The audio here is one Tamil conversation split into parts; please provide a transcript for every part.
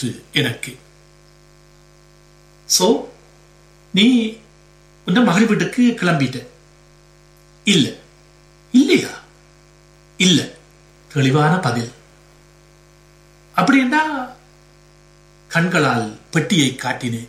தோன்றிற்று எனக்கு சோ நீ உன்ன மகள் வீட்டுக்கு கிளம்பிட்ட இல்ல இல்லையா இல்ல தெளிவான பதில் அப்படின்னா கண்களால் பெட்டியை காட்டினேன்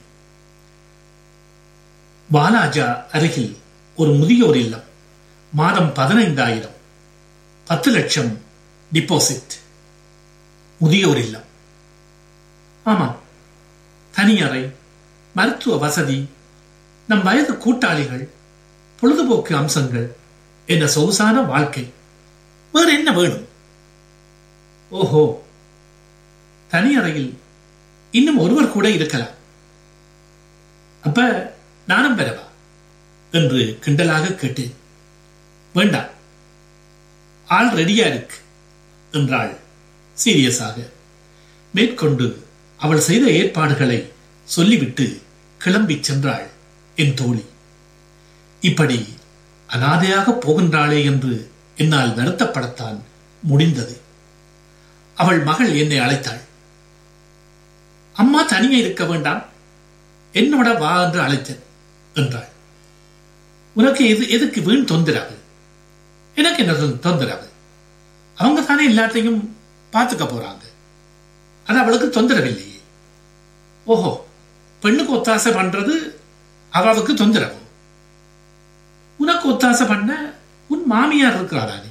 வாலாஜா அருகில் ஒரு முதியோர் இல்லம் மாதம் பதினைந்தாயிரம் பத்து லட்சம் டிபாசிட் முதியோர் இல்லம் ஆமாம் தனி அறை மருத்துவ வசதி நம் வயது கூட்டாளிகள் பொழுதுபோக்கு அம்சங்கள் என்ற சொகுசான வாழ்க்கை வேறு என்ன வேணும் ஓஹோ தனி அறையில் இன்னும் ஒருவர் கூட இருக்கலாம் அப்ப நானும் பெறவா என்று கிண்டலாக கேட்டேன் வேண்டாம் ஆள் ரெடியா இருக்கு என்றாள் சீரியஸாக மேற்கொண்டு அவள் செய்த ஏற்பாடுகளை சொல்லிவிட்டு கிளம்பிச் சென்றாள் என் தோழி இப்படி அனாதையாக போகின்றாளே என்று என்னால் வருத்தப்படத்தான் முடிந்தது அவள் மகள் என்னை அழைத்தாள் அம்மா தனியே இருக்க வேண்டாம் என்னோட வா என்று அழைத்தேன் என்றாள் உனக்கு எது எதுக்கு வீண் தொந்தரவு எனக்கு என்ன தொ- தொந்தரவு அவங்க தானே எல்லாத்தையும் பார்த்துக்க போறாங்க அது அவளுக்கு தொந்தரவில்லையே ஓஹோ பெண்ணுக்கு ஒத்தாசை பண்றது அவளுக்கு தொந்தரவு உனக்கு ஒத்தாசை பண்ண உன் மாமியார் இருக்கிறாரானே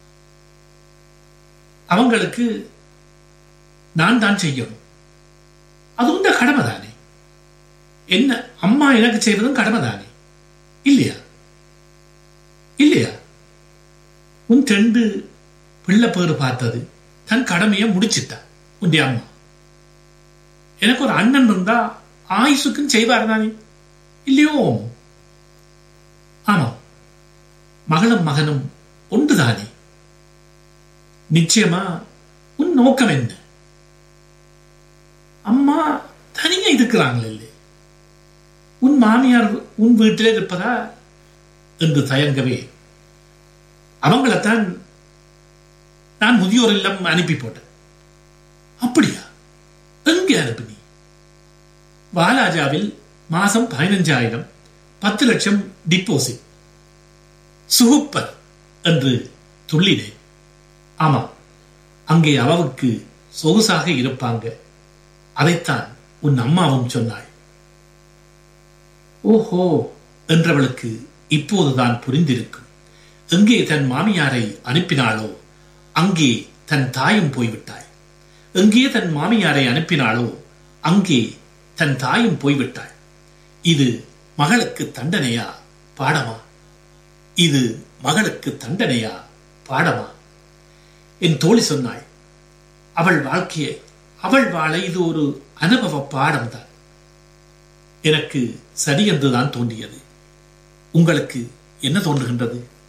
அவங்களுக்கு நான் தான் செய்யணும் அது உண்ட கடமை தானே என்ன அம்மா எனக்கு செய்வதும் கடமை தானே இல்லையா இல்லையா உன் ரெண்டு பிள்ளை பேரு பார்த்தது தன் கடமையை முடிச்சிட்டா உன்டைய அம்மா எனக்கு ஒரு அண்ணன் இருந்தா ஆயுசுக்கும் செய்வார் தானே இல்லையோ ஆமா மகளும் மகனும் ஒன்றுதானே நிச்சயமா உன் நோக்கம் என்ன அம்மா தனியா இருக்கிறாங்களே உன் மாமியார் உன் வீட்டிலே இருப்பதா என்று தயங்கவே அவங்களைத்தான் நான் முதியோர் இல்லம் அனுப்பி போட்டேன் அப்படியா எங்கே அனுப்பினி வாலாஜாவில் மாசம் பதினஞ்சாயிரம் பத்து லட்சம் டிப்போசிட் சுகுப்பர் என்று துள்ளினேன் ஆமா அங்கே அவவுக்கு சொகுசாக இருப்பாங்க அதைத்தான் உன் அம்மாவும் சொன்னாள் ஓஹோ என்றவளுக்கு இப்போதுதான் புரிந்திருக்கும் எங்கே தன் மாமியாரை அனுப்பினாளோ அங்கே தன் தாயும் போய்விட்டாள் எங்கே தன் மாமியாரை அனுப்பினாளோ அங்கே தன் தாயும் போய்விட்டாள் இது மகளுக்கு தண்டனையா பாடமா இது மகளுக்கு தண்டனையா பாடமா என் தோழி சொன்னாள் அவள் வாழ்க்கையை அவள் வாழ இது ஒரு அனுபவ பாடம்தான் எனக்கு சரி என்றுதான் தோன்றியது உங்களுக்கு என்ன தோன்றுகின்றது